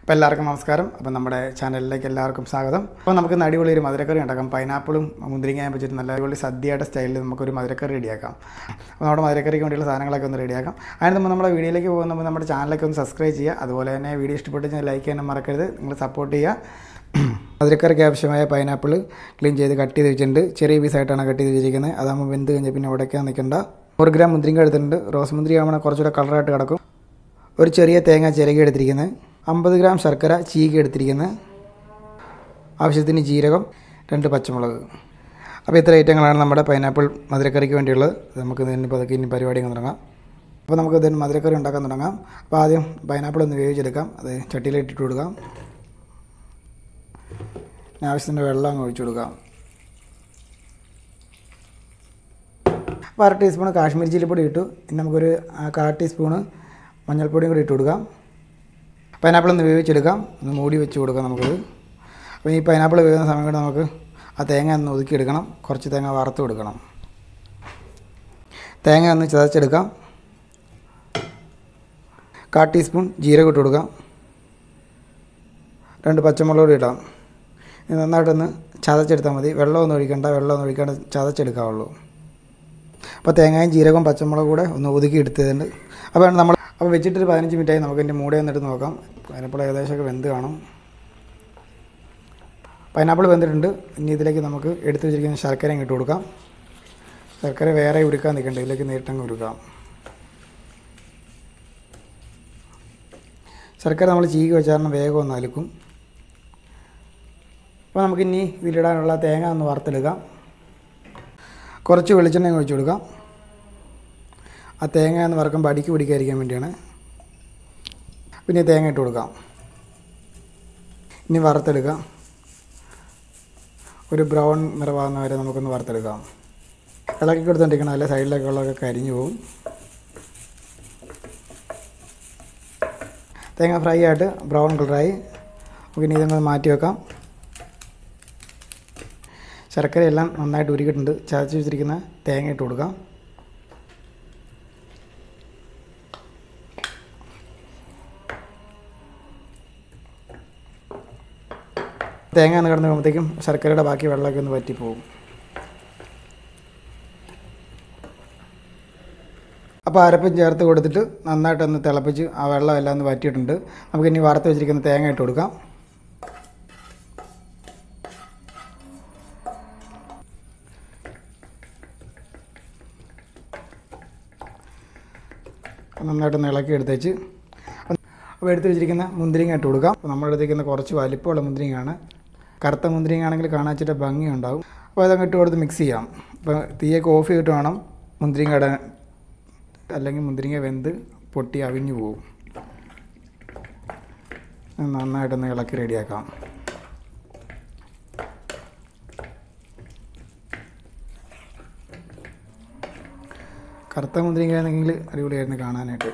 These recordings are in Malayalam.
അപ്പോൾ എല്ലാവർക്കും നമസ്കാരം അപ്പോൾ നമ്മുടെ ചാനലിലേക്ക് എല്ലാവർക്കും സ്വാഗതം അപ്പോൾ നമുക്ക് ഇന്ന് അടിപൊളി ഒരു മധുരക്കറി ഉണ്ടാക്കാം പൈനാപ്പിളും മുന്തിരിങ്ങയും വെച്ചിട്ട് നല്ല അടിപൊളി സദ്യയുടെ സ്റ്റൈലിൽ നമുക്കൊരു മധുരക്കറി റെഡിയാക്കാം അപ്പോൾ നമ്മുടെ മധുരക്കറിക്ക് വേണ്ടിയുള്ള സാധനങ്ങളൊക്കെ ഒന്ന് റെഡിയാക്കാം അതിന് മുമ്പ് നമ്മുടെ വീഡിയോയിലേക്ക് പോകുമ്പോൾ നമ്മുടെ ചാനലൊക്കെ ഒന്ന് സബ്സ്ക്രൈബ് ചെയ്യുക അതുപോലെ തന്നെ വീഡിയോ ഇഷ്ടപ്പെട്ട് ലൈക്ക് ചെയ്യാനും മറക്കരുത് നിങ്ങൾ സപ്പോർട്ട് ചെയ്യുക മധുരക്കറിക്ക് ആവശ്യമായ പൈനാപ്പിൾ ക്ലീൻ ചെയ്ത് കട്ട് ചെയ്ത് വെച്ചിട്ടുണ്ട് ചെറിയ പീസായിട്ടാണ് കട്ട് ചെയ്ത് വെച്ചിരിക്കുന്നത് അതാകുമ്പോൾ വെന്ത് കഴിഞ്ഞാൽ പിന്നെ ഉടയ്ക്കാൻ നിൽക്കണ്ട ഒരു ഗ്രാം മുന്തിരിങ്ങ എടുത്തിട്ടുണ്ട് റോസ് മുന്തിരി ആവുമ്പോൾ കുറച്ചുകൂടെ കളറായിട്ട് കിടക്കും ഒരു ചെറിയ തേങ്ങ ചിരകി എടുത്തിരിക്കുന്നത് അമ്പത് ഗ്രാം ശർക്കര ചീകി എടുത്തിരിക്കുന്നത് ആവശ്യത്തിന് ജീരകം രണ്ട് പച്ചമുളക് അപ്പോൾ ഇത്ര ഐറ്റങ്ങളാണ് നമ്മുടെ പൈനാപ്പിൾ മധുരക്കറിക്ക് വേണ്ടിയുള്ളത് നമുക്ക് ഇതിന് പതുക്കെ ഇനി പരിപാടി അങ്ങ് തുടങ്ങാം അപ്പോൾ നമുക്ക് ഇതിന് മധുരക്കറി ഉണ്ടാക്കാൻ തുടങ്ങാം അപ്പോൾ ആദ്യം പൈനാപ്പിൾ ഒന്ന് വേവിച്ചെടുക്കാം അത് ചട്ടിയിലിട്ടിട്ട് കൊടുക്കാം പിന്നെ ആവശ്യത്തിൻ്റെ വെള്ളം അങ്ങ് ഒഴിച്ചു കൊടുക്കാം അപ്പോൾ അര ടീസ്പൂൺ കാശ്മീരി ചില്ലിപ്പൊടി ഇട്ടു ഇനി നമുക്കൊരു ആ കാ ടീസ്പൂണ് മഞ്ഞൾപ്പൊടിയും കൂടി ഇട്ട് കൊടുക്കാം പൈനാപ്പിൾ ഒന്ന് വേവിച്ചെടുക്കാം ഒന്ന് മൂടി വെച്ച് കൊടുക്കാം നമുക്കത് അപ്പോൾ ഈ പൈനാപ്പിൾ വേവുന്ന സമയം കൊണ്ട് നമുക്ക് ആ തേങ്ങ ഒന്ന് ഒതുക്കിയെടുക്കണം കുറച്ച് തേങ്ങ വറുത്ത് കൊടുക്കണം തേങ്ങ ഒന്ന് ചതച്ചെടുക്കാം കാ ടീസ്പൂൺ ജീരകം ഇട്ട് കൊടുക്കാം രണ്ട് പച്ചമുളക് കൂടി ഇടാം ഇത് നന്നായിട്ടൊന്ന് ചതച്ചെടുത്താൽ മതി വെള്ളമൊന്നും ഒഴിക്കണ്ട വെള്ളമൊന്നും ഒഴിക്കാണ്ട് ചതച്ചെടുക്കാവുള്ളൂ അപ്പോൾ തേങ്ങയും ജീരകവും പച്ചമുളകും കൂടെ ഒന്ന് ഒതുക്കി എടുത്തതുണ്ട് അപ്പോൾ നമ്മൾ അപ്പോൾ വെച്ചിട്ടൊരു പതിനഞ്ച് മിനിറ്റായി നമുക്ക് എൻ്റെ മൂടെ വന്നിട്ട് നോക്കാം പൈനാപ്പിൾ ഏകദേശമൊക്കെ വെന്ത് കാണും പൈനാപ്പിൾ വെന്തിട്ടുണ്ട് ഇനി ഇതിലേക്ക് നമുക്ക് എടുത്തു വെച്ചിരിക്കുന്ന ശർക്കര ഇട്ട് കൊടുക്കാം ശർക്കര വേറെ ഉരുക്കാൻ നിൽക്കണ്ട ഇതിലേക്ക് നേരിട്ടങ്ങ് ഉരുക്കാം ശർക്കര നമ്മൾ ചീകി വെച്ചാൽ വേഗം ഒന്ന് അലുക്കും അപ്പോൾ നമുക്കിനി ഇതിലിടാനുള്ള തേങ്ങ ഒന്ന് വറുത്തെടുക്കാം കുറച്ച് വെളിച്ചെണ്ണ ഒഴിച്ചു കൊടുക്കാം ആ തേങ്ങ എന്ന് വറക്കുമ്പോൾ അടിക്ക് പിടിക്കാതിരിക്കാൻ വേണ്ടിയാണ് പിന്നെ തേങ്ങ ഇട്ട് കൊടുക്കാം ഇനി വറുത്തെടുക്കാം ഒരു ബ്രൗൺ നിറമാകുന്ന വരെ നമുക്കൊന്ന് വറുത്തെടുക്കാം ഇളക്കി കൊടുത്തോണ്ടിരിക്കണം അല്ലെ സൈഡിലൊക്കെ ഉള്ളതൊക്കെ കരിഞ്ഞു പോകും തേങ്ങ ഫ്രൈ ആയിട്ട് ബ്രൗൺ കളറായി നമുക്കിനി ഇതങ്ങ് മാറ്റി വെക്കാം ശർക്കരയെല്ലാം നന്നായിട്ട് ഉരുക്കിയിട്ടുണ്ട് ചതച്ച് വെച്ചിരിക്കുന്ന തേങ്ങ ഇട്ട് കൊടുക്കാം തേങ്ങ ഒന്ന് കിടന്ന് കഴിയുമ്പോഴത്തേക്കും ശർക്കരയുടെ ബാക്കി വെള്ളമൊക്കെ ഒന്ന് വറ്റിപ്പോവും അപ്പോൾ അരപ്പം ചേർത്ത് കൊടുത്തിട്ട് നന്നായിട്ടൊന്ന് തിളപ്പിച്ച് ആ വെള്ളം എല്ലാം ഒന്ന് വറ്റിയിട്ടുണ്ട് നമുക്ക് ഇനി വറുത്ത് വെച്ചിരിക്കുന്ന തേങ്ങ ഇട്ട് കൊടുക്കാം നന്നായിട്ടൊന്ന് ഇളക്കി എടുത്തേച്ച് അപ്പോൾ എടുത്ത് വെച്ചിരിക്കുന്ന മുന്തിരിങ്ങ ഇട്ട് കൊടുക്കാം അപ്പോൾ നമ്മൾ എടുത്തിരിക്കുന്ന കുറച്ച് വലിപ്പമുള്ള മുന്തിരിങ്ങയാണ് കറുത്ത മുന്തിരിങ്ങ ആണെങ്കിൽ കാണാൻ വെച്ചിട്ട് ഭംഗി ഉണ്ടാവും അപ്പോൾ അതങ്ങ് ഇട്ട് കൊടുത്ത് മിക്സ് ചെയ്യാം അപ്പോൾ തീയൊക്കെ ഓഫ് ചെയ്തിട്ട് വേണം മുന്തിരിങ്ങ ഇടാൻ അല്ലെങ്കിൽ മുന്തിരിങ്ങ വെന്ത് പൊട്ടി അവിഞ്ഞു പോകും നന്നായിട്ടൊന്ന് ഇളക്കി റെഡിയാക്കാം കറുത്ത മുന്തിരിങ്ങ ആണെങ്കിൽ അടിപൊളിയായിരുന്നു കാണാനായിട്ട്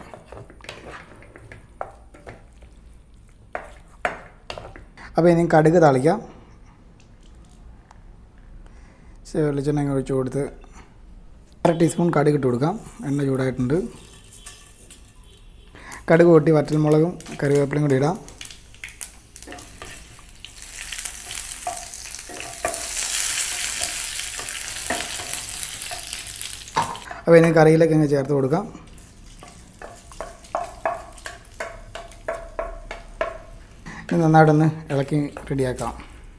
അപ്പോൾ ഇനി കടുക് താളിക്കാം വെളിച്ചെണ്ണ ഒഴിച്ച് കൊടുത്ത് അര ടീസ്പൂൺ കടുക് ഇട്ട് കൊടുക്കാം എണ്ണ ചൂടായിട്ടുണ്ട് കടുക് പൊട്ടി വറ്റൽമുളകും കറിവേപ്പിലയും കൂടി ഇടാം അപ്പോൾ ഇനി കറിയിലേക്ക് അങ്ങ് ചേർത്ത് കൊടുക്കാം ഇനി നന്നായിട്ടൊന്ന് ഇളക്കി റെഡിയാക്കാം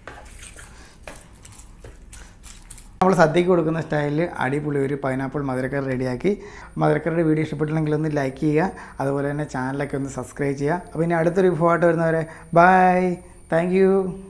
നമ്മൾ സദ്യക്ക് കൊടുക്കുന്ന സ്റ്റൈലിൽ അടിപൊളി ഒരു പൈനാപ്പിൾ മധുരക്കറി റെഡിയാക്കി മധുരക്കറിയുടെ വീഡിയോ ഇഷ്ടപ്പെട്ടില്ലെങ്കിൽ ഒന്ന് ലൈക്ക് ചെയ്യുക അതുപോലെ തന്നെ ചാനലൊക്കെ ഒന്ന് സബ്സ്ക്രൈബ് ചെയ്യുക അപ്പോൾ ഇനി അടുത്തൊരു വിഭവമായിട്ട് വരുന്നവരെ ബൈ താങ്ക്